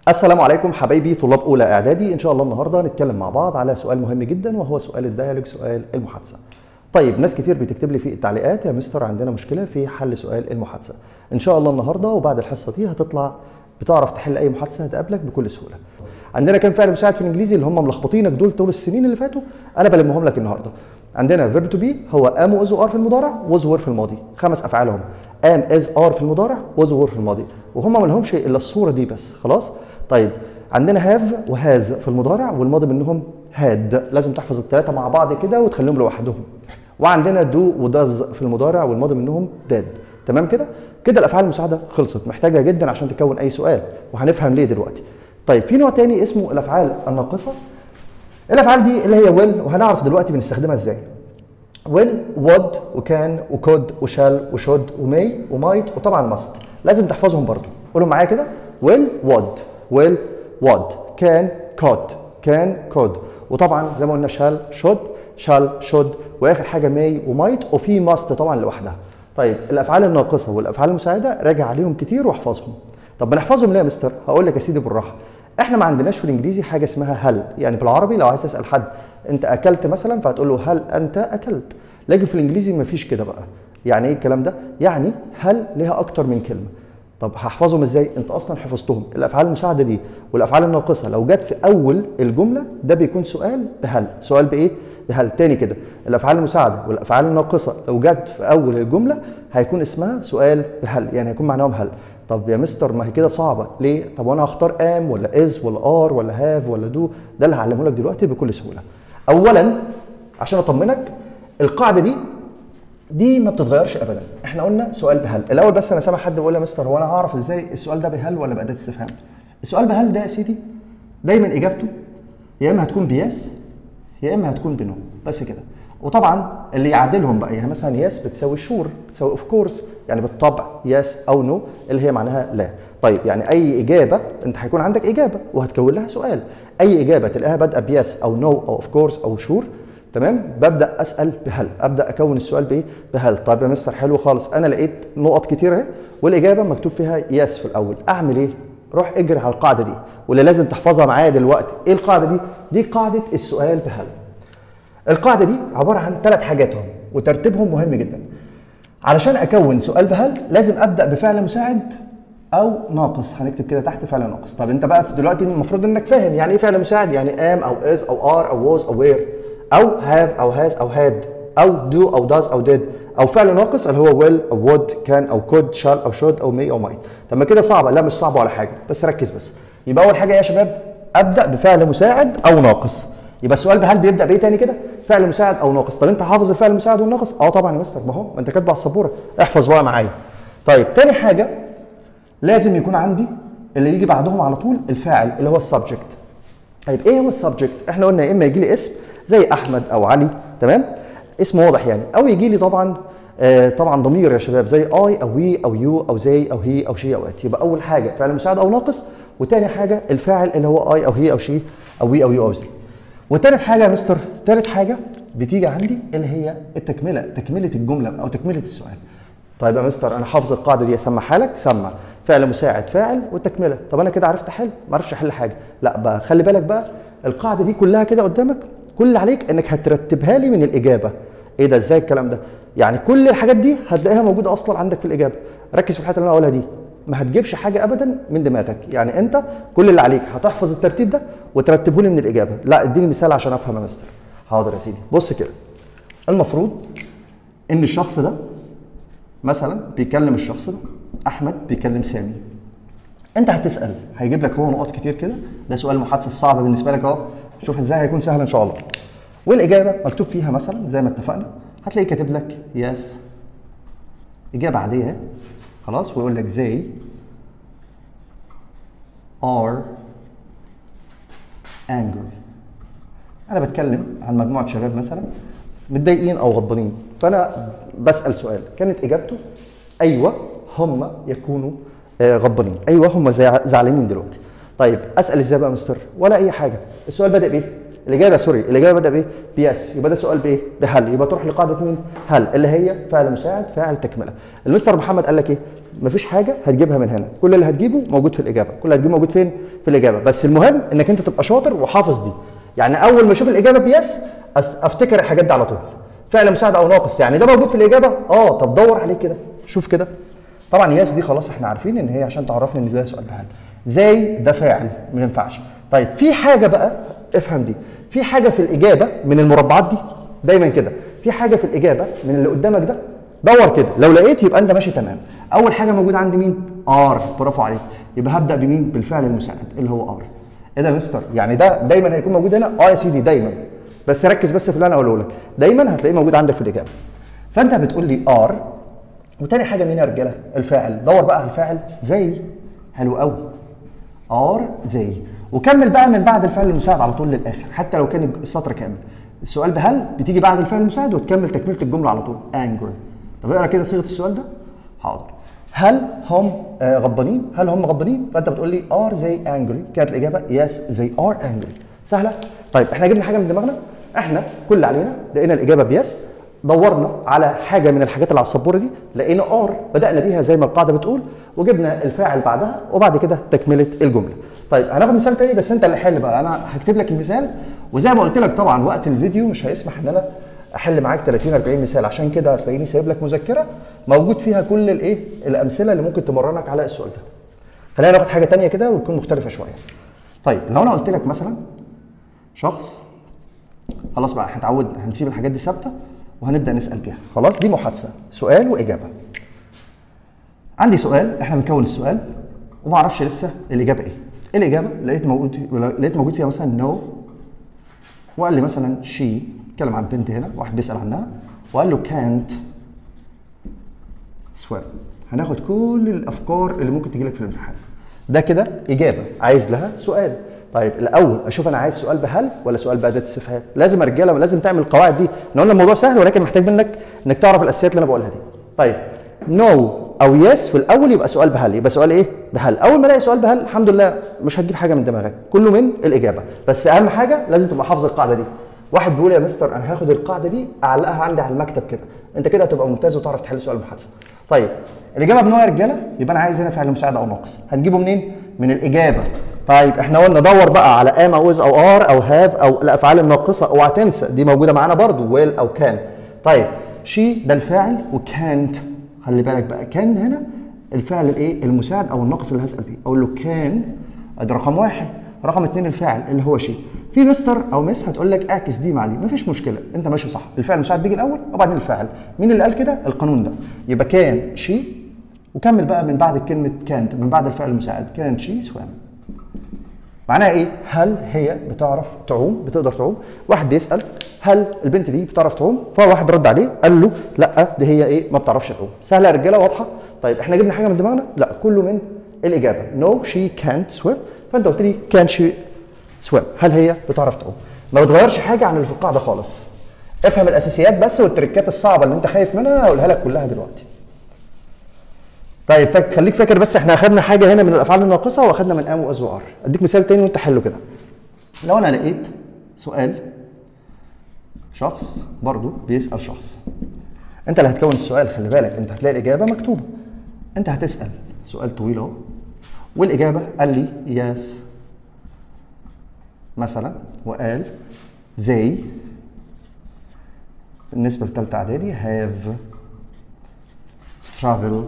السلام عليكم حبايبي طلاب اولى اعدادي ان شاء الله النهارده نتكلم مع بعض على سؤال مهم جدا وهو سؤال الديالوج سؤال المحادثه طيب ناس كتير بتكتب لي في التعليقات يا مستر عندنا مشكله في حل سؤال المحادثه ان شاء الله النهارده وبعد الحصه دي هتطلع بتعرف تحل اي محادثه هتقابلك بكل سهوله عندنا كام فعل مساعد في الانجليزي اللي هم ملخبطينك دول طول السنين اللي فاتوا انا بلمهم لك النهارده عندنا فيرب تو بي هو ام واز وار في المضارع وز وور في الماضي خمس افعال هم ام از ار في المضارع وز وور في الماضي وهم ما لهمش الا الصوره دي بس خلاص طيب عندنا هاف وهاز في المضارع والماضي منهم هاد لازم تحفظ الثلاثه مع بعض كده وتخليهم لوحدهم وعندنا دو وداز في المضارع والماضي منهم داد تمام كده كده الافعال المساعده خلصت محتاجه جدا عشان تكون اي سؤال وهنفهم ليه دلوقتي طيب في نوع تاني اسمه الافعال الناقصه الافعال دي اللي هي ويل وهنعرف دلوقتي بنستخدمها ازاي ويل وود وكان وكود وشال وشود وماي ومايت وطبعا ماست لازم تحفظهم برضو قولوا معايا كده ويل وود ويل وود كان كود كان كود وطبعا زي ما قلنا شال شود شال شود واخر حاجه ماي ومايت وفي ماست طبعا لوحدها طيب الافعال الناقصه والافعال المساعده راجع عليهم كتير واحفظهم طب بنحفظهم ليه يا مستر هقول لك يا سيدي بالراحه احنا ما عندناش في الانجليزي حاجه اسمها هل يعني بالعربي لو عايز تسال حد انت اكلت مثلا فهتقول له هل انت اكلت لكن في الانجليزي ما فيش كده بقى يعني ايه الكلام ده يعني هل ليها اكتر من كلمه طب هحفظهم ازاي انت اصلا حفظتهم الافعال المساعده دي والافعال الناقصه لو جت في اول الجمله ده بيكون سؤال بهل سؤال بايه بهل تاني كده الافعال المساعده والافعال الناقصه لو جت في اول الجمله هيكون اسمها سؤال بهل يعني هيكون معناهم هل طب يا مستر ما هي كده صعبه ليه طب وانا هختار ام ولا از ولا ار ولا هاف ولا دو ده اللي هعلمه لك دلوقتي بكل سهوله اولا عشان اطمنك القاعده دي دي ما بتتغيرش ابدا احنا قلنا سؤال بهل الاول بس انا سامع حد بيقول يا مستر هو انا هعرف ازاي السؤال ده بهل ولا باداه استفهام السؤال بهل ده يا سيدي دايما اجابته يا اما هتكون بيس يا اما هتكون بنو بس كده وطبعا اللي يعادلهم بقى يعني مثلا يس بتساوي شور بتساوي اوف كورس يعني بالطبع يس او نو اللي هي معناها لا طيب يعني اي اجابه انت هيكون عندك اجابه وهتكون لها سؤال اي اجابه تلاقيها بادئه بيس او نو او اوف كورس او شور تمام ببدا اسال بهل ابدا اكون السؤال بايه بهل طيب يا مستر حلو خالص انا لقيت نقط كتير اهي والاجابه مكتوب فيها يس في الاول اعمل ايه روح اجري على القاعده دي واللي لازم تحفظها معايا دلوقتي ايه القاعده دي دي قاعده السؤال بهل القاعده دي عباره عن ثلاث حاجات هم وترتيبهم مهم جدا علشان اكون سؤال بهل لازم ابدا بفعل مساعد او ناقص هنكتب كده تحت فعل ناقص طب انت بقى دلوقتي المفروض انك فاهم يعني ايه فعل مساعد يعني ام او از او ار او was او وير او هاف او هاز او هاد او دو او داز او ديد او فعل ناقص اللي هو ويل او وود كان او كود شال او شود او مي او مايت طب ما كده صعبه لا مش صعبه ولا حاجه بس ركز بس يبقى اول حاجه يا شباب ابدا بفعل مساعد او ناقص يبقى السؤال بهل بيبدا بايه تاني كده فعل مساعد او ناقص طب انت حافظ الفعل المساعد والناقص اه طبعا يا مستر ما هو ما انت كاتبه على السبوره احفظ بقى معايا طيب تاني حاجه لازم يكون عندي اللي يجي بعدهم على طول الفاعل اللي هو السبجكت طيب ايه هو السبجكت احنا قلنا يا اما يجي لي اسم زي احمد او علي تمام اسم واضح يعني او يجي لي طبعا آه طبعا ضمير يا شباب زي اي او وي او يو او زي او هي او شي او ات يبقى اول حاجه فعل مساعد او ناقص وتاني حاجه الفاعل اللي هو اي او هي او شي او وي او يو او زي وتالت حاجه يا مستر تالت حاجه بتيجي عندي اللي هي التكمله تكمله الجمله او تكمله السؤال طيب يا مستر انا حافظ القاعده دي اسمعها لك سمع فعل مساعد فاعل والتكمله طب انا كده عرفت احل ما اعرفش احل حاجه لا بقى خلي بالك بقى القاعده دي كلها كده قدامك كل اللي عليك انك هترتبها لي من الاجابه ايه ده ازاي الكلام ده يعني كل الحاجات دي هتلاقيها موجوده اصلا عندك في الاجابه ركز في الحته اللي انا هقولها دي ما هتجيبش حاجه ابدا من دماغك يعني انت كل اللي عليك هتحفظ الترتيب ده وترتبه لي من الاجابه لا اديني مثال عشان افهم يا مستر حاضر يا سيدي بص كده المفروض ان الشخص ده مثلا بيكلم الشخص ده احمد بيكلم سامي انت هتسال هيجيب لك هو نقط كتير كده ده سؤال محادثه صعب بالنسبه لك اهو شوف ازاي هيكون سهل ان شاء الله والاجابه مكتوب فيها مثلا زي ما اتفقنا هتلاقيه كاتب لك يس اجابه عاديه اهي خلاص ويقول لك زي are angry انا بتكلم عن مجموعه شباب مثلا متضايقين او غضبانين فانا بسال سؤال كانت اجابته ايوه هم يكونوا غضبانين ايوه هم زعلانين دلوقتي طيب اسال ازاي بقى مستر ولا اي حاجه السؤال بدا بايه الاجابه سوري الاجابه بدا بايه بيس يبقى ده سؤال بايه بهل يبقى تروح لقاعده مين هل اللي هي فعل مساعد فاعل تكمله المستر محمد قال لك ايه مفيش حاجه هتجيبها من هنا كل اللي هتجيبه موجود في الاجابه كل اللي هتجيبه موجود فين في الاجابه بس المهم انك انت تبقى شاطر وحافظ دي يعني اول ما اشوف الاجابه بيس أس- افتكر الحاجات دي على طول فعل مساعد او ناقص يعني ده موجود في الاجابه اه طب دور عليه كده شوف كده طبعا ياس دي خلاص احنا عارفين ان هي عشان تعرفني ان ده سؤال بحال زي ده فاعل ما ينفعش طيب في حاجه بقى افهم دي في حاجه في الاجابه من المربعات دي دايما كده في حاجه في الاجابه من اللي قدامك ده دور كده لو لقيت يبقى انت ماشي تمام اول حاجه موجوده عندي مين ار برافو عليك يبقى هبدا بمين بالفعل المساعد اللي هو ار ايه ده يا مستر يعني ده دايما هيكون موجود هنا اه يا سيدي دايما بس ركز بس في اللي انا اقوله لك دايما هتلاقيه موجود عندك في الاجابه فانت بتقول لي ار وتاني حاجه مين يا رجاله الفاعل دور بقى على الفاعل زي حلو قوي ار زي وكمل بقى من بعد الفعل المساعد على طول للاخر حتى لو كان السطر كامل السؤال بهل بتيجي بعد الفعل المساعد وتكمل تكمله الجمله على طول angry طب اقرا كده صيغه السؤال ده حاضر هل هم آه، غضبانين هل هم غضبانين فانت بتقول لي ار زي angry كانت الاجابه يس زي ار angry سهله طيب احنا جبنا حاجه من دماغنا احنا كل اللي علينا لقينا الاجابه بيس دورنا على حاجه من الحاجات اللي على السبوره دي لقينا ار بدانا بيها زي ما القاعده بتقول وجبنا الفاعل بعدها وبعد كده تكمله الجمله طيب هناخد مثال تاني بس انت اللي حل بقى انا هكتب لك المثال وزي ما قلت لك طبعا وقت الفيديو مش هيسمح ان انا احل معاك 30 40 مثال عشان كده هتلاقيني سايب لك مذكره موجود فيها كل الايه الامثله اللي ممكن تمرنك على السؤال ده خلينا ناخد حاجه تانية كده وتكون مختلفه شويه طيب لو انا قلت لك مثلا شخص خلاص بقى هنتعود هنسيب الحاجات دي ثابته وهنبدا نسال بيها خلاص دي محادثه سؤال واجابه عندي سؤال احنا بنكون السؤال وما اعرفش لسه الاجابه ايه الاجابه لقيت موجود لقيت موجود فيها مثلا نو وقال لي مثلا شي اتكلم عن بنت هنا واحد بيسال عنها وقال له كانت سويم هناخد كل الافكار اللي ممكن تجي لك في الامتحان ده كده اجابه عايز لها سؤال طيب الاول اشوف انا عايز سؤال بهل ولا سؤال باداه استفهام لازم يا رجاله لازم تعمل القواعد دي احنا قلنا الموضوع سهل ولكن محتاج منك انك تعرف الاساسيات اللي انا بقولها دي طيب نو no او يس في الاول يبقى سؤال بهل يبقى سؤال ايه بهل اول ما الاقي سؤال بهل الحمد لله مش هتجيب حاجه من دماغك كله من الاجابه بس اهم حاجه لازم تبقى حافظ القاعده دي واحد بيقول يا مستر انا هاخد القاعده دي اعلقها عندي على المكتب كده انت كده هتبقى ممتاز وتعرف تحل سؤال المحادثه طيب الاجابه بنوع يا رجاله يبقى انا عايز هنا فعل مساعده او ناقص هنجيبه منين من الاجابه طيب احنا قلنا دور بقى على ام او از او ار او هاف او الافعال الناقصه اوعى تنسى دي موجوده معانا برضو ويل او كان طيب شي ده الفاعل وكانت خلي بالك بقى كان هنا الفعل الايه المساعد او الناقص اللي هسال بيه اقول له كان ادي رقم واحد رقم اثنين الفاعل اللي هو شي في مستر او مس هتقول لك اعكس دي مع دي مفيش مشكله انت ماشي صح الفعل المساعد بيجي الاول وبعدين الفاعل مين اللي قال كده القانون ده يبقى كان شي وكمل بقى من بعد كلمه كانت من بعد الفعل المساعد كان شي سوام معناها ايه هل هي بتعرف تعوم بتقدر تعوم واحد بيسال هل البنت دي بتعرف تعوم فواحد رد عليه قال له لا دي هي ايه ما بتعرفش تعوم سهله يا رجاله واضحه طيب احنا جبنا حاجه من دماغنا لا كله من الاجابه نو شي كانت سويم فانت قلت لي كان شي سويم هل هي بتعرف تعوم ما بتغيرش حاجه عن اللي في القاعده خالص افهم الاساسيات بس والتركات الصعبه اللي انت خايف منها هقولها لك كلها دلوقتي طيب فك... خليك فاكر بس احنا اخدنا حاجه هنا من الافعال الناقصه واخدنا من ام واز وار اديك مثال تاني وانت حله كده لو انا لقيت سؤال شخص برضو بيسال شخص انت اللي هتكون السؤال خلي بالك انت هتلاقي الاجابه مكتوبه انت هتسال سؤال طويل اهو والاجابه قال لي يس مثلا وقال زي بالنسبه لثالثه اعدادي have traveled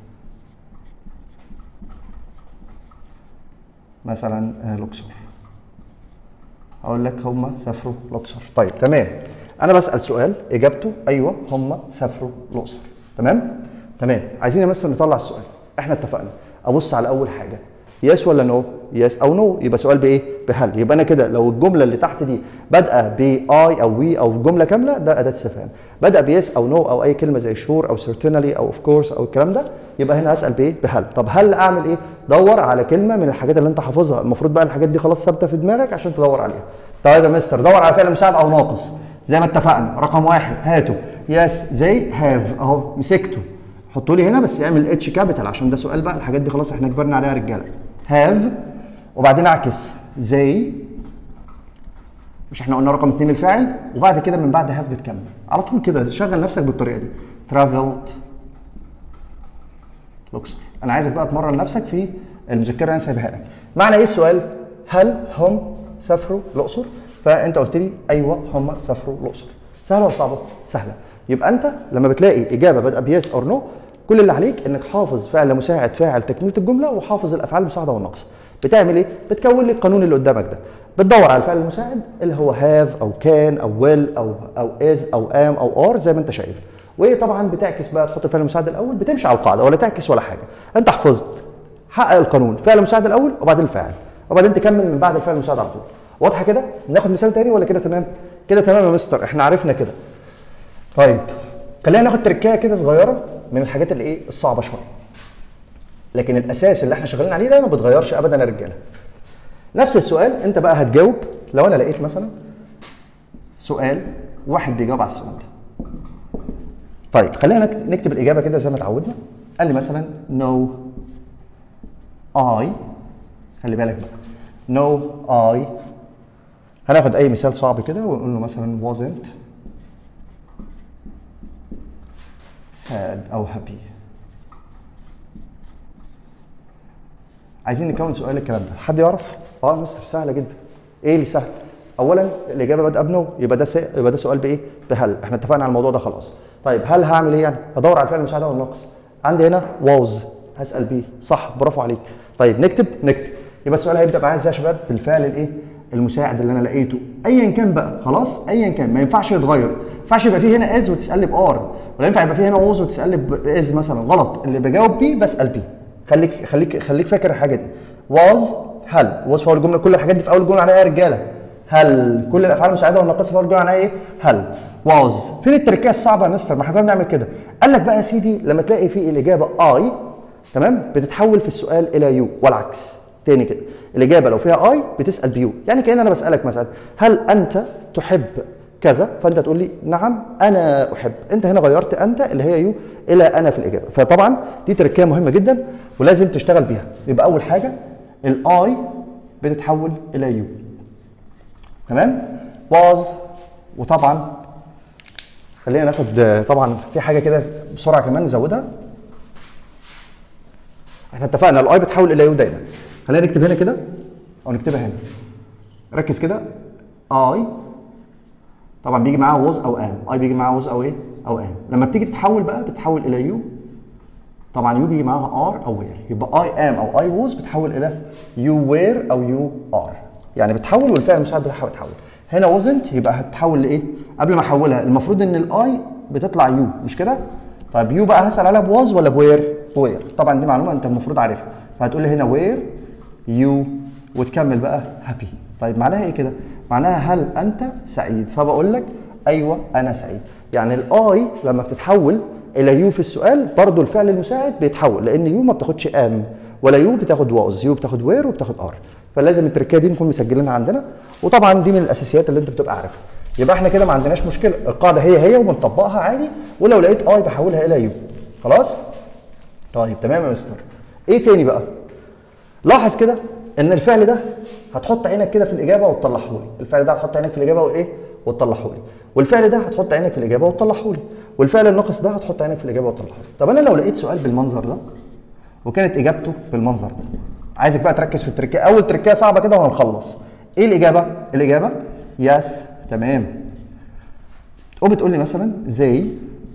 مثلا آه، الاقصر هقول لك هم سافروا الاقصر طيب تمام انا بسال سؤال اجابته ايوه هم سافروا الاقصر تمام تمام عايزين يا مستر نطلع السؤال احنا اتفقنا ابص على اول حاجه يس ولا نو يس او نو يبقى سؤال بايه بهل يبقى انا كده لو الجمله اللي تحت دي بادئه باي او وي او جمله كامله ده اداه استفهام بدا بيس او نو او اي كلمه زي شور او certainly او اوف كورس او الكلام ده يبقى هنا هسال بايه بهل طب هل اعمل ايه دور على كلمه من الحاجات اللي انت حافظها المفروض بقى الحاجات دي خلاص ثابته في دماغك عشان تدور عليها طيب يا مستر دور على فعل مساعد او ناقص زي ما اتفقنا رقم واحد هاته يس زي هاف اهو مسكته حطوا لي هنا بس اعمل اتش كابيتال عشان ده سؤال بقى الحاجات دي خلاص احنا كبرنا عليها يا رجاله هاف وبعدين اعكس زي مش احنا قلنا رقم اتنين الفاعل وبعد كده من بعد هاف بتكمل على طول كده شغل نفسك بالطريقه دي traveled الاقصر انا عايزك بقى تمرن نفسك في المذكره اللي انا سايبها لك معنى ايه السؤال هل هم سافروا الاقصر فانت قلت لي ايوه هم سافروا الاقصر سهله ولا صعبه سهله يبقى انت لما بتلاقي اجابه بادئه بيس اور نو كل اللي عليك انك حافظ فعل مساعد فاعل تكمله الجمله وحافظ الافعال المساعده والناقصه بتعمل ايه بتكون لي القانون اللي قدامك ده بتدور على الفعل المساعد اللي هو هاف او كان او ويل او او از او ام او ار زي ما انت شايف وطبعا بتعكس بقى تحط الفعل المساعد الاول بتمشي على القاعده ولا تعكس ولا حاجه انت حفظت حقق القانون فعل مساعد الاول وبعدين الفاعل وبعدين تكمل من بعد الفعل المساعد على طول واضحه كده ناخد مثال تاني ولا كده تمام كده تمام يا مستر احنا عرفنا كده طيب خلينا ناخد تركايه كده صغيره من الحاجات اللي ايه الصعبه شويه لكن الاساس اللي احنا شغالين عليه ده ما بيتغيرش ابدا يا رجاله نفس السؤال انت بقى هتجاوب لو انا لقيت مثلا سؤال واحد بيجاوب على السؤال ده طيب خلينا نك- نكتب الاجابه كده زي ما اتعودنا قال لي مثلا no I خلي بالك بقى no I هناخد اي مثال صعب كده ونقول له مثلا wasn't sad او happy عايزين نكون سؤال الكلام ده حد يعرف اه مستر سهله جدا ايه اللي سهل اولا الاجابه بادئه بنو يبقى ده سي... يبقى ده سؤال بايه بهل احنا اتفقنا على الموضوع ده خلاص طيب هل هعمل ايه يعني هدور على الفعل المساعده والناقص عندي هنا واوز هسال بيه صح برافو عليك طيب نكتب نكتب يبقى السؤال هيبدا معايا ازاي يا شباب بالفعل الايه المساعد اللي انا لقيته ايا كان بقى خلاص ايا كان ما ينفعش يتغير ما ينفعش يبقى فيه هنا از وتسال بار ولا ينفع يبقى فيه هنا ووز وتسال باز مثلا غلط اللي بجاوب بيه بسال بيه خليك خليك خليك فاكر الحاجه دي واز هل واز في اول جمله كل الحاجات دي في اول جمله عليها يا رجاله هل كل الافعال المساعده والناقصه في اول جمله عليها ايه هل واز فين التركيه الصعبه يا مستر ما احنا كنا بنعمل كده قال لك بقى يا سيدي لما تلاقي في الاجابه اي تمام بتتحول في السؤال الى يو والعكس تاني كده الاجابه لو فيها اي بتسال بيو يعني كان انا بسالك مثلا هل انت تحب كذا فانت تقول لي نعم انا احب انت هنا غيرت انت اللي هي يو الى انا في الاجابه فطبعا دي تركيه مهمه جدا ولازم تشتغل بيها يبقى اول حاجه الاي بتتحول الى يو تمام واز وطبعا خلينا ناخد طبعا في حاجه كده بسرعه كمان نزودها احنا اتفقنا الاي بتحول الى يو دايما خلينا نكتب هنا كده او نكتبها هنا ركز كده اي طبعا بيجي معاها ووز او ام اي بيجي معاها ووز او ايه او ام لما بتيجي تتحول بقى بتتحول الى يو طبعا يو بيجي معاها ار او وير يبقى اي ام او اي ووز بتحول الى يو وير او يو ار يعني بتحول والفعل المساعد بتاعها بتحول هنا وزنت يبقى هتتحول لايه قبل ما احولها المفروض ان الاي بتطلع يو مش كده طيب يو بقى هسال عليها بواز ولا بوير بوير طبعا دي معلومه انت المفروض عارفها فهتقول لي هنا وير يو وتكمل بقى هابي طيب معناها ايه كده معناها هل انت سعيد فبقول لك ايوه انا سعيد يعني الاي لما بتتحول الى يو في السؤال برضو الفعل المساعد بيتحول لان يو ما بتاخدش ام ولا يو بتاخد واز يو بتاخد وير وبتاخد ار فلازم التركيه دي نكون مسجلينها عندنا وطبعا دي من الاساسيات اللي انت بتبقى عارفها يبقى احنا كده ما عندناش مشكله القاعده هي هي وبنطبقها عادي ولو لقيت اي بحولها الى يو خلاص طيب تمام يا مستر ايه تاني بقى لاحظ كده ان الفعل ده هتحط عينك كده في الاجابه وتطلعه لي الفعل ده هتحط عينك في الاجابه وايه وتطلعه لي والفعل ده هتحط عينك في الاجابه وتطلعه لي والفعل الناقص ده هتحط عينك في الاجابه وتطلعه لي طب انا لو لقيت سؤال بالمنظر ده وكانت اجابته بالمنظر ده عايزك بقى تركز في التركيه اول تركيه صعبه كده وهنخلص ايه الاجابه الاجابه يس تمام تقوم بتقول لي مثلا زي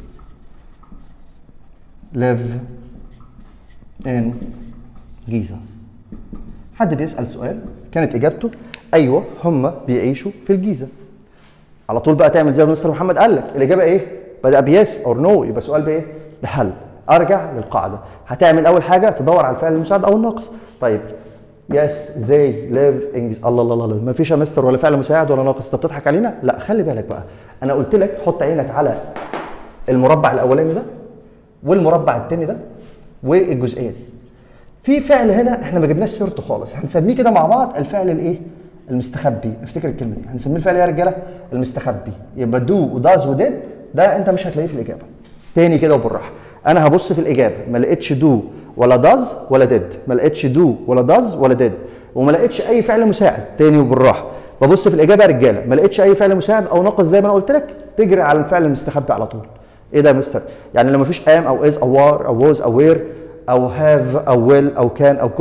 live in جيزه حد بيسال سؤال كانت اجابته ايوه هم بيعيشوا في الجيزه على طول بقى تعمل زي ما مستر محمد قال لك الاجابه ايه بدا بيس اور نو يبقى سؤال بايه بهل ارجع للقاعده هتعمل اول حاجه تدور على الفعل المساعد او الناقص طيب يس زي ليف انجز الله الله الله ما فيش يا مستر ولا فعل مساعد ولا ناقص انت بتضحك علينا لا خلي بالك بقى انا قلت لك حط عينك على المربع الاولاني ده والمربع الثاني ده والجزئيه دي في فعل هنا احنا ما جبناش سيرته خالص هنسميه كده مع بعض الفعل الايه المستخبي افتكر الكلمه دي هنسميه الفعل ايه يا رجاله المستخبي يبقى دو وداز وديد ده انت مش هتلاقيه في الاجابه تاني كده وبالراحه انا هبص في الاجابه ما لقيتش دو ولا داز ولا ديد ما لقيتش دو ولا داز ولا ديد وما لقيتش اي فعل مساعد تاني وبالراحه ببص في الاجابه يا رجاله ما لقيتش اي فعل مساعد او ناقص زي ما انا قلت لك تجري على الفعل المستخبي على طول ايه ده يا مستر يعني لو ما فيش ام او از او وار او ووز او وير او هاف او ويل او كان او كود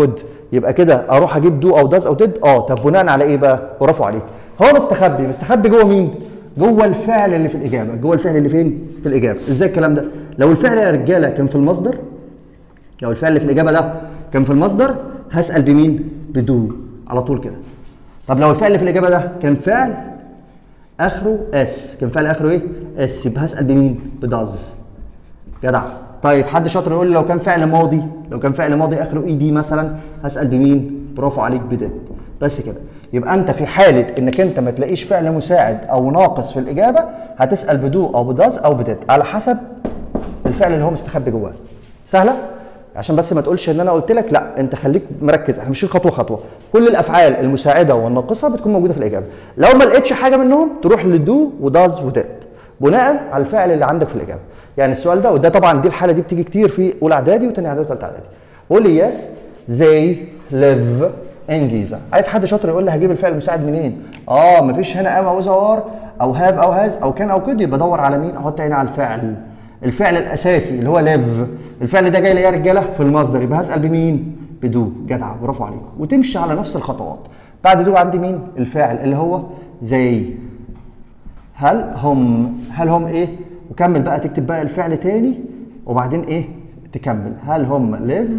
يبقى كده اروح اجيب دو او داز او ديد اه طب بناء على ايه بقى برافو عليك هو مستخبي مستخبي جوه مين جوه الفعل اللي في الاجابه جوه الفعل اللي فين في الاجابه ازاي الكلام ده لو الفعل يا رجاله كان في المصدر لو الفعل اللي في الاجابه ده كان في المصدر هسال بمين بدو على طول كده طب لو الفعل اللي في الاجابه ده كان فعل اخره اس كان فعل اخره ايه اس يبقى هسال بمين بداز جدع طيب حد شاطر يقول لي لو كان فعل ماضي لو كان فعل ماضي اخره اي دي مثلا هسال بمين برافو عليك بديد بس كده يبقى انت في حاله انك انت ما تلاقيش فعل مساعد او ناقص في الاجابه هتسال بدو او بداز او بديد على حسب الفعل اللي هو مستخبي جواه سهله عشان بس ما تقولش ان انا قلت لك لا انت خليك مركز احنا ماشيين خطوه خطوه كل الافعال المساعده والناقصه بتكون موجوده في الاجابه لو ما لقيتش حاجه منهم تروح لدو وداز وديد بناء على الفعل اللي عندك في الاجابه يعني السؤال ده وده طبعا دي الحاله دي بتيجي كتير في اولى اعدادي وثاني اعدادي وثالثه اعدادي قول لي يس زي live in جيزه عايز حد شاطر يقول لي هجيب الفعل المساعد منين اه مفيش هنا ام او از او ار او هاف او هاز او كان او كود يبقى ادور على مين احط هنا على الفعل الفعل الاساسي اللي هو live الفعل ده جاي لي يا رجاله في المصدر يبقى هسال بمين بدو جدع برافو عليك وتمشي على نفس الخطوات بعد دو عندي مين الفاعل اللي هو زي هل هم هل هم ايه وكمل بقى تكتب بقى الفعل تاني وبعدين ايه تكمل هل هم live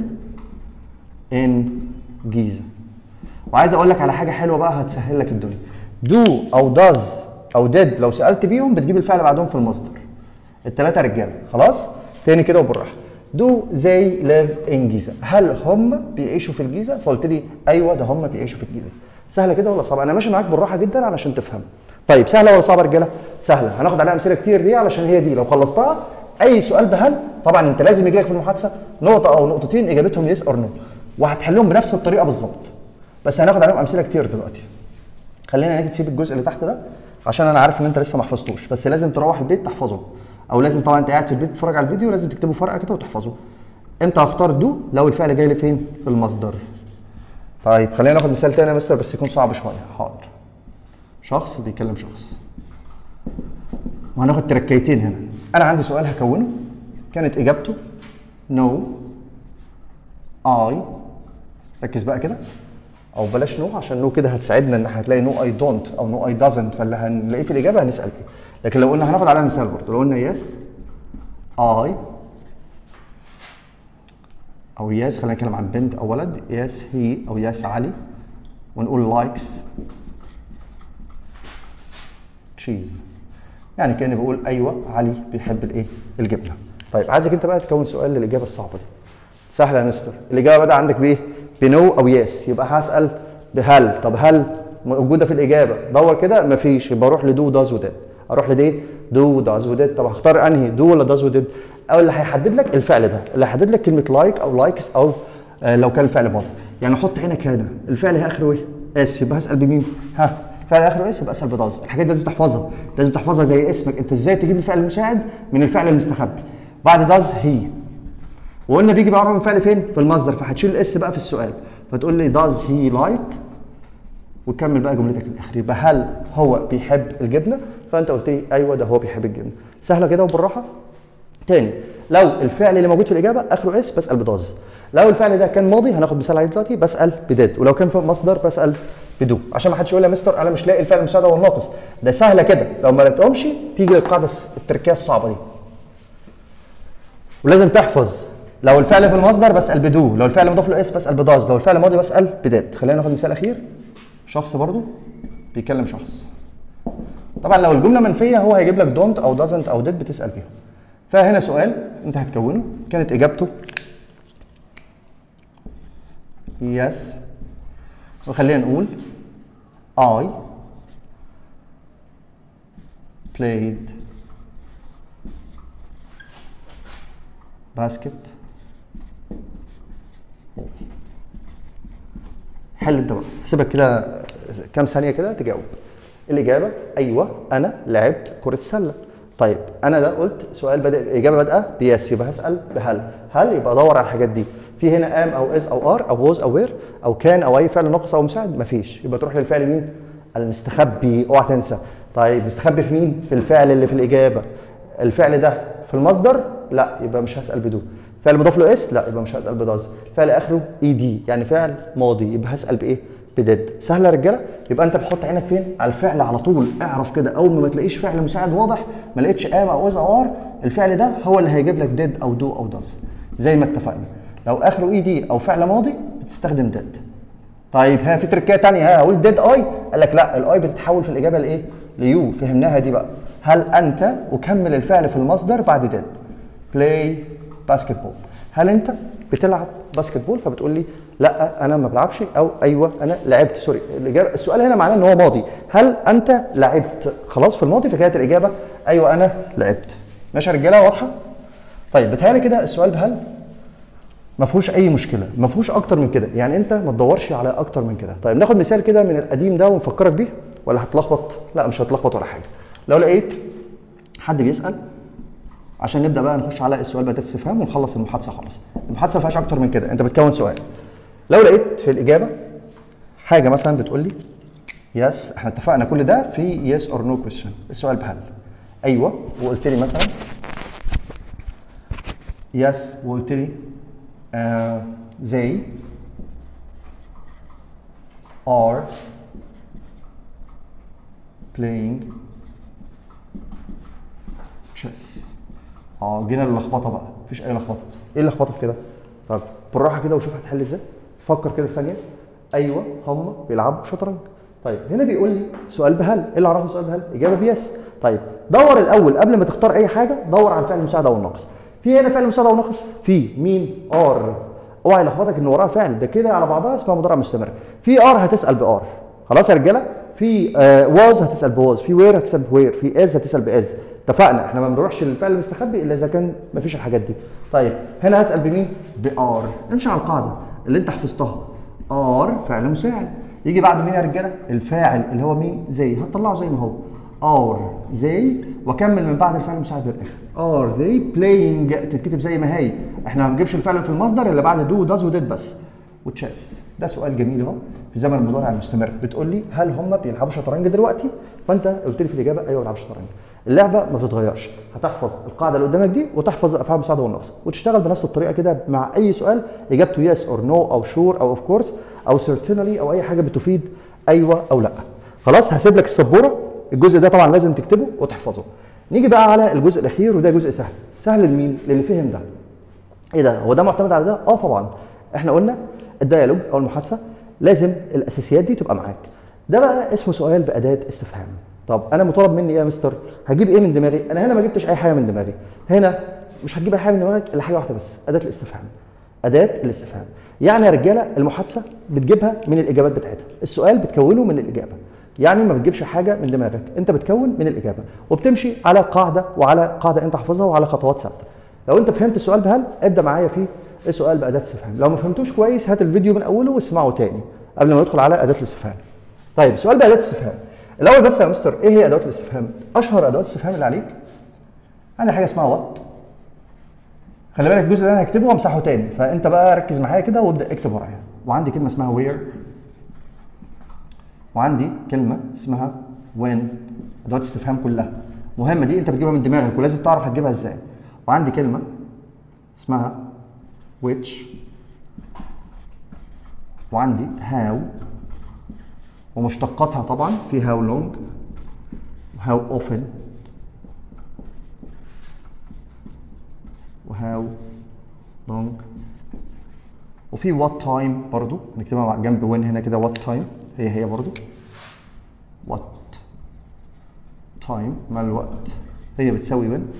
in جيزه وعايز اقول لك على حاجه حلوه بقى هتسهل لك الدنيا do او does او did لو سالت بيهم بتجيب الفعل بعدهم في المصدر الثلاثه رجاله خلاص تاني كده وبالراحه دو زي live in جيزه هل هم بيعيشوا في الجيزه فقلت لي ايوه ده هم بيعيشوا في الجيزه سهله كده ولا صعبه انا ماشي معاك بالراحه جدا علشان تفهم طيب سهله ولا صعبه يا رجاله سهله هناخد عليها امثله كتير دي علشان هي دي لو خلصتها اي سؤال بهل طبعا انت لازم يجي لك في المحادثه نقطه او نقطتين اجابتهم يس اور نو وهتحلهم بنفس الطريقه بالظبط بس هناخد عليهم امثله كتير دلوقتي خلينا نيجي تسيب الجزء اللي تحت ده عشان انا عارف ان انت لسه ما حفظتوش بس لازم تروح البيت تحفظه او لازم طبعا انت قاعد في البيت تتفرج على الفيديو لازم تكتبه في ورقه كده وتحفظه امتى هختار دو لو الفعل جاي لي فين في المصدر طيب خلينا ناخد مثال تاني يا مستر بس يكون صعب شويه حاضر شخص بيكلم شخص وهناخد تركيتين هنا انا عندي سؤال هكونه كانت اجابته نو اي ركز بقى كده او بلاش نو عشان نو كده هتساعدنا ان هتلاقي نو اي دونت او نو اي دازنت فاللي هنلاقيه في الاجابه هنسال ايه لكن لو قلنا هناخد عليها مثال برضه لو قلنا يس اي او يس خلينا نتكلم عن بنت او ولد يس هي او يس علي ونقول لايكس تشيز يعني كاني بقول ايوه علي بيحب الايه الجبنه طيب عايزك انت بقى تكون سؤال للاجابه الصعبه دي سهله يا مستر الاجابه بدا عندك بايه بنو او يس يبقى هسال بهل طب هل موجوده في الاجابه دور كده مفيش يبقى اروح لدو داز وديد اروح لدي دو داز وديد طب هختار انهي دو ولا داز وديد او اللي هيحدد لك الفعل ده اللي هيحدد لك كلمه لايك او لايكس او آه لو كان الفعل ماضي يعني حط هنا كان الفعل اخره ايه اس يبقى هسال بمين ها فعل اخره اس يبقى اسال بداز الحاجات دي لازم تحفظها لازم تحفظها زي اسمك انت ازاي تجيب الفعل المساعد من الفعل المستخبي بعد داز هي وقلنا بيجي بقى من فعل فين في المصدر فهتشيل الاس بقى في السؤال فتقول لي داز هي لايك وتكمل بقى جملتك الاخيره يبقى هل هو بيحب الجبنه فانت قلت لي ايوه ده هو بيحب الجبنه سهله كده وبالراحه تاني لو الفعل اللي موجود في الاجابه اخره اس بسال بداز لو الفعل ده كان ماضي هناخد مثال عليه دلوقتي بسال بديد ولو كان في مصدر بسال بدو عشان ما حدش يقول يا مستر انا مش لاقي الفعل المساعد او الناقص ده سهله كده لو ما لقيتهمش تيجي القاعده التركيه الصعبه دي ولازم تحفظ لو الفعل في المصدر بسال بدو لو الفعل مضاف له اس بسال بداز لو الفعل ماضي بسال بديد خلينا ناخد مثال اخير شخص برضو بيكلم شخص طبعا لو الجمله منفيه هو هيجيب لك دونت او دازنت او ديد بتسال بيهم فهنا سؤال انت هتكونه كانت اجابته يس وخلينا نقول I played basket حل انت بقى سيبك كده كام ثانيه كده تجاوب الاجابه ايوه انا لعبت كره سله طيب انا ده قلت سؤال بادئ الاجابه بادئه بيس يبقى هسال بهل هل يبقى ادور على الحاجات دي في هنا ام او از او ار او ووز او وير او كان او اي فعل ناقص او مساعد مفيش يبقى تروح للفعل مين المستخبي اوعى تنسى طيب مستخبي في مين في الفعل اللي في الاجابه الفعل ده في المصدر لا يبقى مش هسال بدون فعل مضاف له اس لا يبقى مش هسال بداز فعل اخره اي دي يعني فعل ماضي يبقى هسال بايه بديد سهله يا رجاله يبقى انت بتحط عينك فين على الفعل على طول اعرف كده اول ما تلاقيش فعل مساعد واضح ما لقيتش ام او از او ار الفعل ده هو اللي هيجيب لك ديد او دو او داز زي ما اتفقنا لو اخره اي دي او فعل ماضي بتستخدم ديد طيب ها في تركيه ثانيه ها اقول ديد اي قال لك لا الاي بتتحول في الاجابه لايه ليو فهمناها دي بقى هل انت وكمل الفعل في المصدر بعد ديد بلاي باسكت بول هل انت بتلعب باسكت بول فبتقول لي لا انا ما بلعبش او ايوه انا لعبت سوري الاجابه السؤال هنا معناه ان هو ماضي هل انت لعبت خلاص في الماضي فكانت الاجابه ايوه انا لعبت ماشي يا رجاله واضحه طيب بتهيألي كده السؤال بهل ما فيهوش اي مشكله ما فيهوش اكتر من كده يعني انت ما تدورش على اكتر من كده طيب ناخد مثال كده من القديم ده ونفكرك بيه ولا هتلخبط لا مش هتلخبط ولا حاجه لو لقيت حد بيسال عشان نبدا بقى نخش على السؤال بتاع الاستفهام ونخلص المحادثه خالص المحادثه ما فيهاش اكتر من كده انت بتكون سؤال لو لقيت في الاجابه حاجه مثلا بتقول لي يس احنا اتفقنا كل ده في يس اور نو كويشن السؤال بهل ايوه وقلت لي مثلا يس وقلت لي uh, they are playing chess اه جينا للخبطه بقى مفيش اي لخبطه ايه اللخبطه في كده طب بالراحه كده وشوف هتحل ازاي فكر كده ثانيه ايوه هم بيلعبوا شطرنج طيب هنا بيقول لي سؤال بهل ايه اللي عرفه سؤال بهل اجابه بيس طيب دور الاول قبل ما تختار اي حاجه دور على الفعل المساعد او الناقص في هنا فعل مساعد او ناقص في مين ار اوعى يلخبطك ان وراها فعل ده كده على بعضها اسمها مضارع مستمر في ار هتسال بار خلاص يا رجاله في واز هتسال بواز في وير هتسال بوير في از هتسال باز اتفقنا احنا ما بنروحش للفعل المستخبي الا اذا كان ما فيش الحاجات دي طيب هنا هسال بمين بار امشي على القاعده اللي انت حفظتها ار فعل مساعد يجي بعد مين يا رجاله الفاعل اللي هو مين زي هتطلعه زي ما هو ار زي واكمل من بعد الفعل المساعد للاخر ار ذي بلاينج تتكتب زي ما هي احنا ما بنجيبش الفعل في المصدر الا بعد دو داز وديد بس وتشيس ده سؤال جميل اهو في زمن المضارع المستمر بتقول لي هل هم بيلعبوا شطرنج دلوقتي فانت قلت لي في الاجابه ايوه بيلعبوا شطرنج اللعبه ما بتتغيرش هتحفظ القاعده اللي قدامك دي وتحفظ الافعال المساعده والناقصه وتشتغل بنفس الطريقه كده مع اي سؤال اجابته يس اور نو او شور او اوف كورس او سيرتينلي او اي حاجه بتفيد ايوه او لا خلاص هسيب لك السبوره الجزء ده طبعا لازم تكتبه وتحفظه نيجي بقى على الجزء الاخير وده جزء سهل سهل لمين للي فهم ده ايه ده هو ده معتمد على ده اه طبعا احنا قلنا الديالوج او المحادثه لازم الاساسيات دي تبقى معاك ده بقى اسمه سؤال باداه استفهام طب انا مطالب مني ايه يا مستر هجيب ايه من دماغي انا هنا ما جبتش اي حاجه من دماغي هنا مش هتجيب اي حاجه من دماغك الا حاجه واحده بس اداه الاستفهام اداه الاستفهام يعني يا رجاله المحادثه بتجيبها من الاجابات بتاعتها السؤال بتكونه من الاجابه يعني ما بتجيبش حاجه من دماغك انت بتكون من الاجابه وبتمشي على قاعده وعلى قاعده انت حافظها وعلى خطوات ثابته لو انت فهمت السؤال بهل ابدا معايا في السؤال باداه استفهام لو ما فهمتوش كويس هات الفيديو من اوله واسمعه تاني قبل ما ندخل على اداه الاستفهام طيب سؤال باداه استفهام الاول بس يا مستر ايه هي ادوات الاستفهام اشهر ادوات الاستفهام اللي عليك عندي حاجه اسمها وات خلي بالك الجزء اللي انا هكتبه وامسحه تاني فانت بقى ركز معايا كده وابدا اكتب ورايا وعندي كلمه اسمها وير وعندي كلمه اسمها وين ادوات استفهام كلها مهمه دي انت بتجيبها من دماغك ولازم تعرف هتجيبها ازاي وعندي كلمه اسمها which وعندي how ومشتقاتها طبعا في how long how often وهاو long وفي what time برضو نكتبها مع جنب when هنا كده what time هي هي برضو what time مع الوقت هي بتساوي when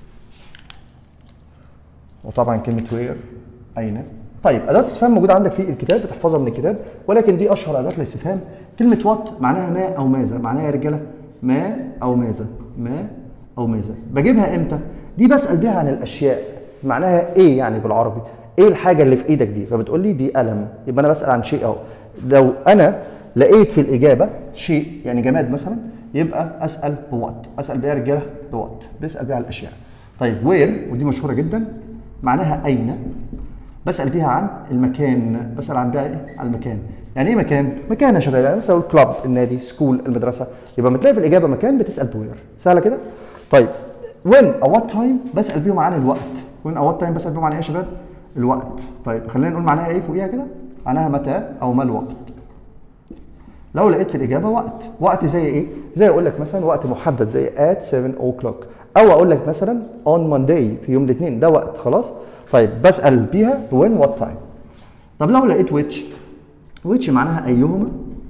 وطبعا كلمة where أين طيب أدوات الاستفهام موجودة عندك في الكتاب بتحفظها من الكتاب ولكن دي أشهر أدوات الاستفهام كلمة وات معناها ما أو ماذا معناها يا رجالة ما أو ماذا ما أو ماذا بجيبها إمتى؟ دي بسأل بيها عن الأشياء معناها إيه يعني بالعربي؟ إيه الحاجة اللي في إيدك دي؟ فبتقول لي دي قلم يبقى أنا بسأل عن شيء أهو لو أنا لقيت في الإجابة شيء يعني جماد مثلا يبقى أسأل بوات أسأل بيها يا رجالة بوات بسأل بيها على الأشياء طيب وير ودي مشهورة جدا معناها أين بسال بيها عن المكان بسال عن بيها ايه عن المكان يعني ايه مكان مكان يا شباب يعني مثلا كلاب النادي سكول المدرسه يبقى لما تلاقي في الاجابه مكان بتسال بوير سهله كده طيب وين او وات تايم بسال بيهم عن الوقت وين او وات تايم بسال بيه معناها ايه يا شباب الوقت طيب خلينا نقول معناها ايه فوقيها كده معناها متى او ما الوقت لو لقيت في الاجابه وقت وقت زي ايه زي اقول لك مثلا وقت محدد زي at 7 o'clock او اقول لك مثلا on Monday في يوم الاثنين ده وقت خلاص طيب بسال بيها when what time طب لو لقيت which which معناها ايهما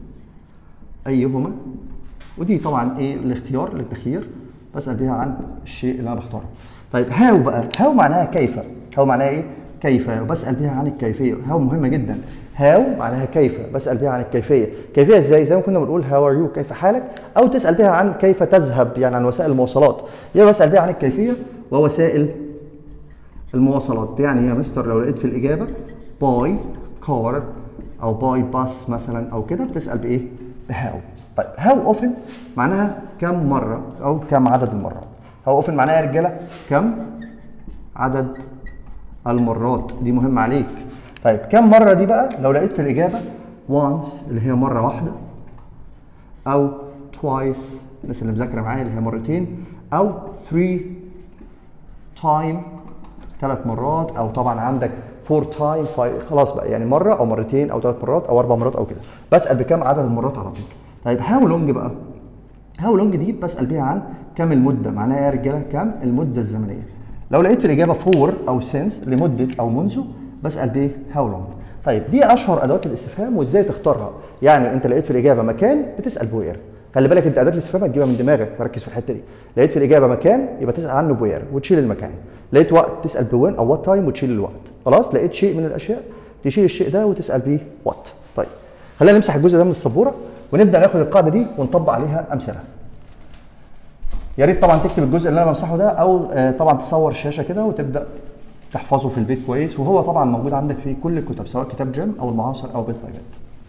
ايهما ودي طبعا ايه الاختيار التخيير بسال بيها عن الشيء اللي انا بختاره طيب هاو بقى هاو معناها كيف هاو معناها ايه كيف وبسال بيها عن الكيفيه هاو مهمه جدا هاو معناها كيف بسال بيها عن الكيفيه كيفيه ازاي زي ما كنا بنقول هاو ار يو كيف حالك او تسال بيها عن كيف تذهب يعني عن وسائل المواصلات يبقى بسال بيها عن الكيفيه ووسائل المواصلات يعني يا مستر لو لقيت في الاجابه باي كار او باي باس مثلا او كده بتسال بايه بهاو طيب هاو اوفن معناها كم مره او كم عدد المرات هاو اوفن معناها يا رجاله كم عدد المرات دي مهمه عليك طيب كم مره دي بقى لو لقيت في الاجابه once اللي هي مره واحده او twice الناس اللي مذاكره معايا اللي هي مرتين او three time ثلاث مرات او طبعا عندك فور تايم خلاص بقى يعني مره او مرتين او ثلاث مرات او اربع مرات او كده بسال بكام عدد المرات على طول طيب هاو لونج بقى هاو لونج دي بسال بيها عن كم المده معناها يا رجاله كم المده الزمنيه لو لقيت في الاجابه فور او سينس لمده او منذ بسال بايه هاو لونج طيب دي اشهر ادوات الاستفهام وازاي تختارها يعني انت لقيت في الاجابه مكان بتسال بوير خلي بالك انت اداه الاستفهام هتجيبها من دماغك فركز في الحته دي لقيت في الاجابه مكان يبقى تسال عنه بوير وتشيل المكان لقيت وقت تسال بوين او وات تايم وتشيل الوقت خلاص لقيت شيء من الاشياء تشيل الشيء ده وتسال بيه وات طيب خلينا نمسح الجزء ده من السبوره ونبدا ناخد القاعده دي ونطبق عليها امثله يا ريت طبعا تكتب الجزء اللي انا بمسحه ده او آه، طبعا تصور الشاشه كده وتبدا تحفظه في البيت كويس وهو طبعا موجود عندك في كل الكتب سواء كتاب جيم او المعاصر او بيت باي بيت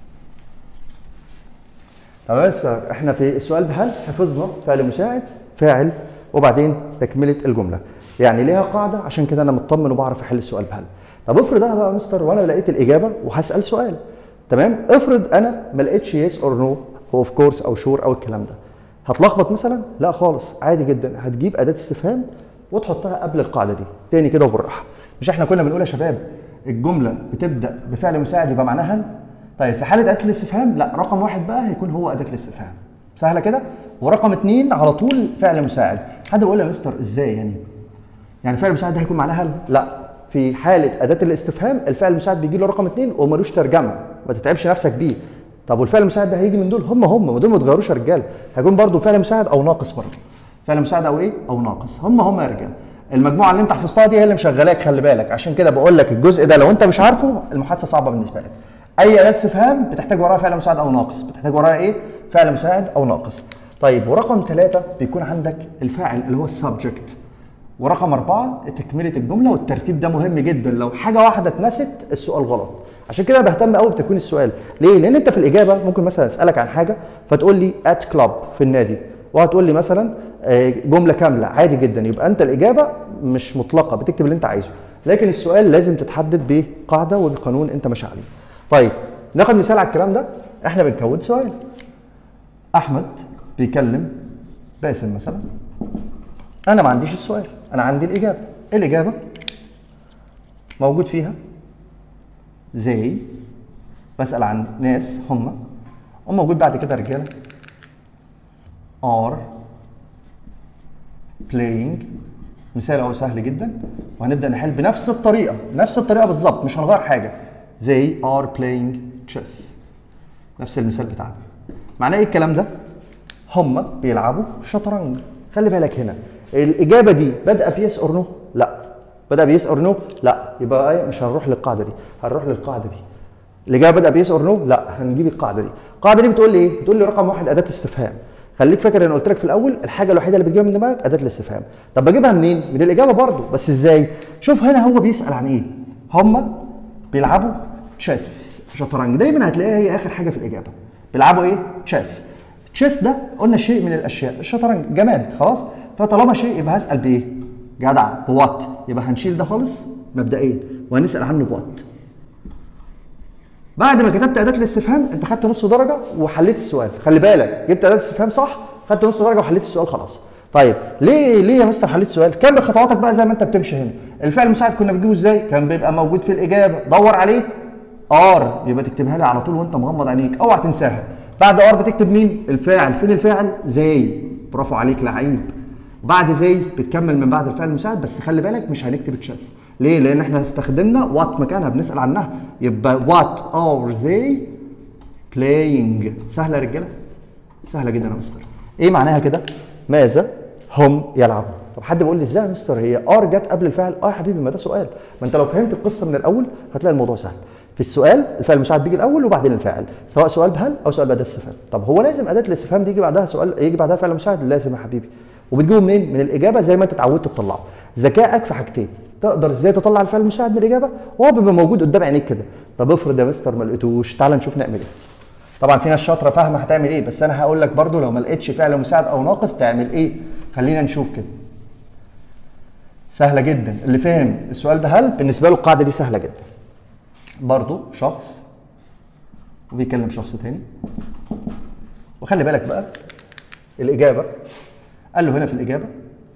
طب بس احنا في السؤال بهل حفظنا فعل مساعد فاعل وبعدين تكمله الجمله يعني ليها قاعده عشان كده انا مطمن وبعرف احل السؤال بهل طب افرض انا بقى يا مستر وانا لقيت الاجابه وهسال سؤال تمام افرض انا ما لقيتش يس اور نو هو اوف كورس او شور او الكلام ده هتلخبط مثلا لا خالص عادي جدا هتجيب اداه استفهام وتحطها قبل القاعده دي تاني كده وبالراحه مش احنا كنا بنقول يا شباب الجمله بتبدا بفعل مساعد يبقى معناها هل طيب في حاله اداه الاستفهام لا رقم واحد بقى هيكون هو اداه الاستفهام سهله كده ورقم اثنين على طول فعل مساعد حد يقول لي يا مستر ازاي يعني يعني فعل مساعد ده هيكون معناها هل لا في حاله اداه الاستفهام الفعل المساعد بيجي له رقم اثنين وملوش ترجمه ما تتعبش نفسك بيه طب والفعل المساعد ده هيجي من دول هم هم ما دول ما اتغيروش يا رجاله هيكون برضو فعل مساعد او ناقص برضه فعل مساعد او ايه او ناقص هم هم يا رجاله المجموعه اللي انت حفظتها دي هي اللي مشغلاك خلي بالك عشان كده بقول لك الجزء ده لو انت مش عارفه المحادثه صعبه بالنسبه لك اي اداه استفهام بتحتاج وراها فعل مساعد او ناقص بتحتاج وراها ايه فعل مساعد او ناقص طيب ورقم ثلاثة بيكون عندك الفاعل اللي هو السبجكت ورقم أربعة تكملة الجملة والترتيب ده مهم جدا لو حاجة واحدة اتنست السؤال غلط عشان كده بهتم قوي بتكوين السؤال ليه؟ لأن أنت في الإجابة ممكن مثلا أسألك عن حاجة فتقول لي ات كلاب في النادي وهتقول لي مثلا آه، جملة كاملة عادي جدا يبقى أنت الإجابة مش مطلقة بتكتب اللي أنت عايزه لكن السؤال لازم تتحدد بقاعدة وبقانون أنت ماشي عليه طيب ناخد مثال على الكلام ده احنا بنكون سؤال احمد بيكلم باسم مثلا انا ما عنديش السؤال انا عندي الاجابه إيه الاجابه موجود فيها زي بسال عن ناس هم وموجود بعد كده رجاله are playing مثال اهو سهل جدا وهنبدا نحل بنفس الطريقه نفس الطريقه بالظبط مش هنغير حاجه زي are playing chess نفس المثال بتاعنا معناه ايه الكلام ده هم بيلعبوا شطرنج خلي بالك هنا الاجابه دي بادئه بيس اور نو لا بدا بيس اور نو لا يبقى ايه مش هنروح للقاعده دي هنروح للقاعده دي الاجابه بدا بيس اور نو لا هنجيب القاعده دي القاعده دي بتقول لي ايه بتقول لي رقم واحد اداه استفهام خليك فاكر انا قلت لك في الاول الحاجه الوحيده اللي بتجيبها من دماغك اداه الاستفهام طب بجيبها منين من الاجابه برضو بس ازاي شوف هنا هو بيسال عن ايه هم بيلعبوا تشيس شطرنج دايما هتلاقيها هي اخر حاجه في الاجابه بيلعبوا ايه تشيس تشيس ده قلنا شيء من الاشياء الشطرنج جماد خلاص فطالما شيء يبقى هسال بايه جدع بوات يبقى هنشيل ده خالص مبدئيا وهنسال عنه بوات بعد ما كتبت اداه الاستفهام انت خدت نص درجه وحليت السؤال خلي بالك جبت اداه الاستفهام صح خدت نص درجه وحليت السؤال خلاص طيب ليه ليه يا مستر حليت سؤال كمل خطواتك بقى زي ما انت بتمشي هنا الفعل المساعد كنا بنجيبه ازاي كان بيبقى موجود في الاجابه دور عليه ار يبقى تكتبها لي على طول وانت مغمض عينيك اوعى تنساها بعد ار بتكتب مين الفاعل فين الفاعل زي برافو عليك لعيب بعد زي بتكمل من بعد الفعل المساعد بس خلي بالك مش هنكتب تشيس ليه لان احنا استخدمنا وات مكانها بنسال عنها يبقى وات ار زي بلاينج سهله يا رجاله سهله جدا يا مستر ايه معناها كده ماذا هم يلعبون طب حد بيقول لي ازاي يا مستر هي ار جت قبل الفعل اه يا حبيبي ما ده سؤال ما انت لو فهمت القصه من الاول هتلاقي الموضوع سهل في السؤال الفعل المساعد بيجي الاول وبعدين الفاعل سواء سؤال بهل او سؤال باداه استفهام طب هو لازم اداه الاستفهام دي يجي بعدها سؤال يجي بعدها فعل مساعد لازم يا حبيبي وبتجيبه منين من الاجابه زي ما انت اتعودت تطلعه ذكائك في حاجتين تقدر ازاي تطلع الفعل المساعد من الاجابه وهو بيبقى موجود قدام عينيك كده طب افرض يا مستر ما لقيتوش تعال نشوف نعمل ايه طبعا في ناس شاطره فاهمه هتعمل ايه بس انا هقول لك برضو لو ما لقيتش فعل مساعد او ناقص تعمل ايه خلينا نشوف كده سهله جدا اللي فهم السؤال ده هل بالنسبه له القاعده دي سهله جدا برضو شخص وبيكلم شخص تاني وخلي بالك بقى الاجابه قال له هنا في الاجابه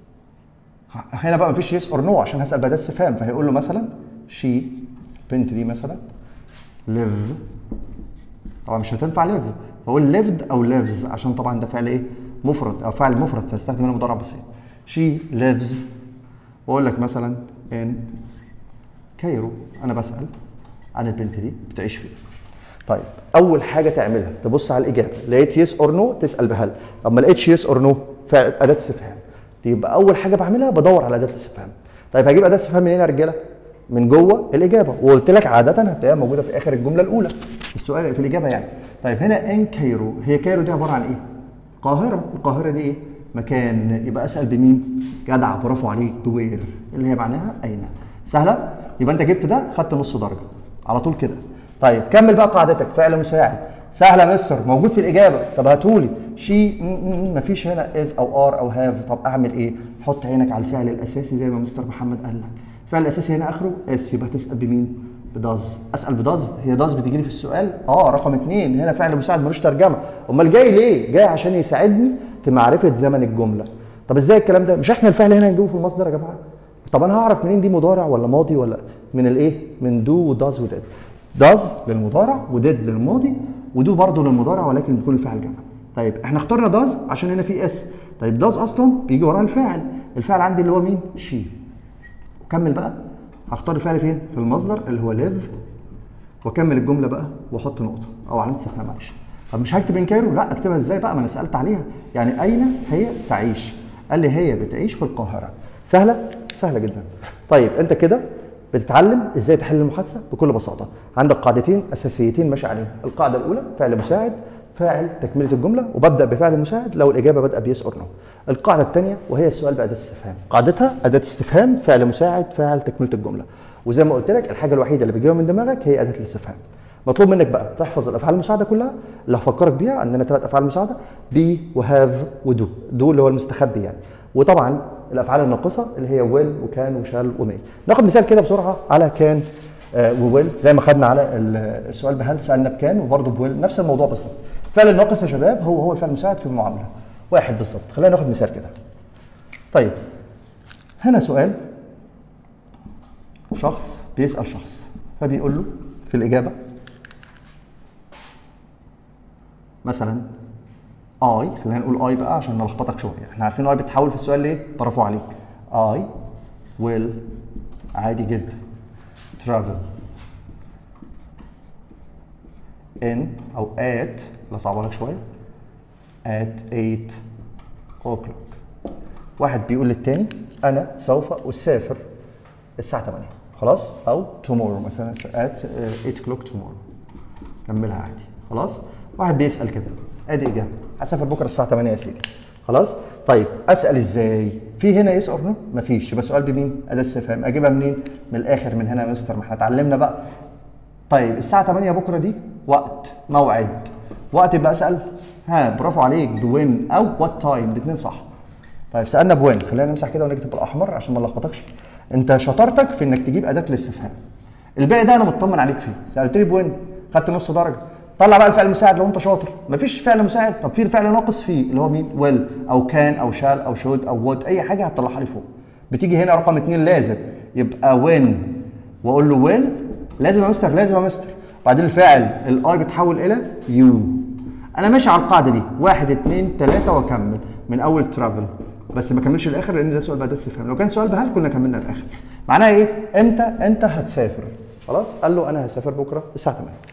هنا بقى مفيش يس اور نو عشان هسال بدل استفهام فهيقول له مثلا شي البنت دي مثلا ليف طبعا مش هتنفع ليف فاقول ليفد او ليفز عشان طبعا ده فعل ايه مفرد او فعل مفرد فاستخدم هنا مضارع بسيط شي ليفز واقول لك مثلا ان كايرو انا بسال عن البنت دي بتعيش فين طيب اول حاجه تعملها تبص على الاجابه لقيت يس اور نو تسال بهل طب ما لقيتش يس اور نو فعل اداه استفهام يبقى اول حاجه بعملها بدور على اداه الاستفهام طيب هجيب اداه استفهام منين يا رجاله من جوه الاجابه وقلت لك عاده هتلاقيها موجوده في اخر الجمله الاولى في السؤال في الاجابه يعني طيب هنا ان كايرو هي كايرو دي عباره عن ايه القاهره القاهره دي ايه مكان يبقى اسال بمين جدع برافو عليك بوير اللي هي معناها اين سهله يبقى انت جبت ده خدت نص درجه على طول كده طيب كمل بقى قاعدتك فعل مساعد سهله يا مستر موجود في الاجابه طب هاتولي شي مفيش هنا از او ار او هاف طب اعمل ايه حط عينك على الفعل الاساسي زي ما مستر محمد قال لك الفعل الاساسي هنا اخره اس يبقى تسال بمين بداز اسال بداز هي داز بتيجي لي في السؤال اه رقم اثنين هنا فعل مساعد ملوش ترجمه امال جاي ليه جاي عشان يساعدني في معرفه زمن الجمله طب ازاي الكلام ده مش احنا الفعل هنا هنجيبه في المصدر يا جماعه طب انا هعرف منين دي مضارع ولا ماضي ولا من الايه من دو وداز وديد داز للمضارع وديد للماضي ودو برضه للمضارع ولكن بيكون الفعل جمع طيب احنا اخترنا داز عشان هنا في اس طيب داز اصلا بيجي وراها الفاعل الفاعل عندي اللي هو مين شي وكمل بقى هختار الفعل فين في المصدر اللي هو ليف واكمل الجمله بقى واحط نقطه او علامه استفهام معلش طب مش هكتب ان كايرو لا اكتبها ازاي بقى ما انا سالت عليها يعني اين هي تعيش قال لي هي بتعيش في القاهره سهله سهله جدا طيب انت كده بتتعلم ازاي تحل المحادثه بكل بساطه عندك قاعدتين اساسيتين ماشي عليهم القاعده الاولى فعل مساعد فاعل تكمله الجمله وببدا بفعل مساعد لو الاجابه بادئه بيس اور نو القاعده الثانيه وهي السؤال باداه استفهام قاعدتها اداه استفهام فعل مساعد فاعل تكمله الجمله وزي ما قلت لك الحاجه الوحيده اللي بتجيبها من دماغك هي اداه الاستفهام مطلوب منك بقى تحفظ الافعال المساعده كلها اللي هفكرك بيها عندنا ثلاث افعال مساعده بي وهاف ودو دو اللي هو المستخبي يعني وطبعا الافعال الناقصه اللي هي ويل وكان وشال ومي ناخد مثال كده بسرعه على كان آه وويل زي ما خدنا على السؤال بهل سالنا بكان وبرضه بويل نفس الموضوع بالظبط الفعل الناقص يا شباب هو هو الفعل المساعد في المعامله واحد بالظبط خلينا ناخد مثال كده طيب هنا سؤال شخص بيسال شخص فبيقول له في الاجابه مثلا اي خلينا نقول اي بقى عشان نلخبطك شويه احنا عارفين اي بتتحول في السؤال ليه برافو عليك اي ويل عادي جدا travel in او at لا صعبها لك شويه at 8 o'clock واحد بيقول للتاني انا سوف اسافر الساعه 8 خلاص او tomorrow مثلا at 8 o'clock tomorrow كملها عادي خلاص واحد بيسال كده ادي اجابه هسافر بكره الساعه 8 يا سيدي خلاص طيب اسال ازاي في هنا يس اور نو مفيش يبقى سؤال بمين اداه استفهام اجيبها منين من الاخر من هنا يا مستر ما احنا اتعلمنا بقى طيب الساعه 8 بكره دي وقت موعد وقت يبقى اسال ها برافو عليك بوين او وات تايم الاثنين صح طيب سالنا بوين خلينا نمسح كده ونكتب بالاحمر عشان ما نلخبطكش انت شطارتك في انك تجيب اداه الاستفهام الباقي ده انا مطمن عليك فيه سالتني بوين خدت نص درجه طلع بقى الفعل المساعد لو انت شاطر مفيش فعل مساعد طب في فعل ناقص فيه اللي هو مين ويل او كان او شال او شود او وود اي حاجه هتطلعها لي فوق بتيجي هنا رقم اتنين لازم يبقى وين واقول له ويل لازم يا مستر لازم يا مستر بعدين الفاعل الاي بتحول الى يو انا ماشي على القاعده دي واحد اتنين تلاته واكمل من اول ترافل بس ما كملش الاخر لان ده سؤال بعد استفهام لو كان سؤال بهل كنا كملنا الاخر معناها ايه امتى انت هتسافر خلاص قال له انا هسافر بكره الساعه 8